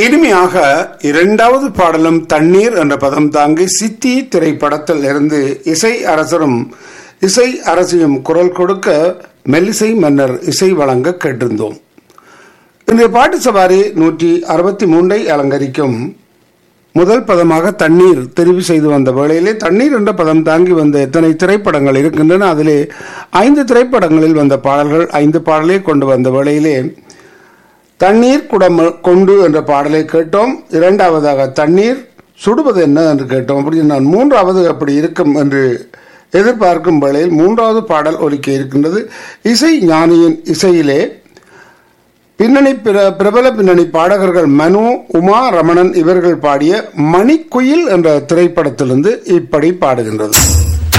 இனிமையாக இரண்டாவது பாடலும் தண்ணீர் என்ற பதம் தாங்கி சித்தி திரைப்படத்தில் இருந்து இசை அரசரும் இசை அரசியும் குரல் கொடுக்க மெல்லிசை மன்னர் இசை வழங்க கேட்டிருந்தோம் இன்றைய பாட்டு சவாரி நூற்றி அறுபத்தி மூன்றை அலங்கரிக்கும் முதல் பதமாக தண்ணீர் தெரிவு செய்து வந்த வேளையிலே தண்ணீர் என்ற பதம் தாங்கி வந்த எத்தனை திரைப்படங்கள் இருக்கின்றன அதிலே ஐந்து திரைப்படங்களில் வந்த பாடல்கள் ஐந்து பாடலை கொண்டு வந்த வேளையிலே தண்ணீர் குடம் கொண்டு என்ற பாடலை கேட்டோம் இரண்டாவதாக தண்ணீர் சுடுவது என்ன என்று கேட்டோம் அப்படி நான் மூன்றாவது அப்படி இருக்கும் என்று எதிர்பார்க்கும் வேளையில் மூன்றாவது பாடல் ஒலிக்க இருக்கின்றது இசை ஞானியின் இசையிலே பின்னணி பிர பிரபல பின்னணி பாடகர்கள் மனு உமா ரமணன் இவர்கள் பாடிய மணிக்குயில் என்ற திரைப்படத்திலிருந்து இப்படி பாடுகின்றது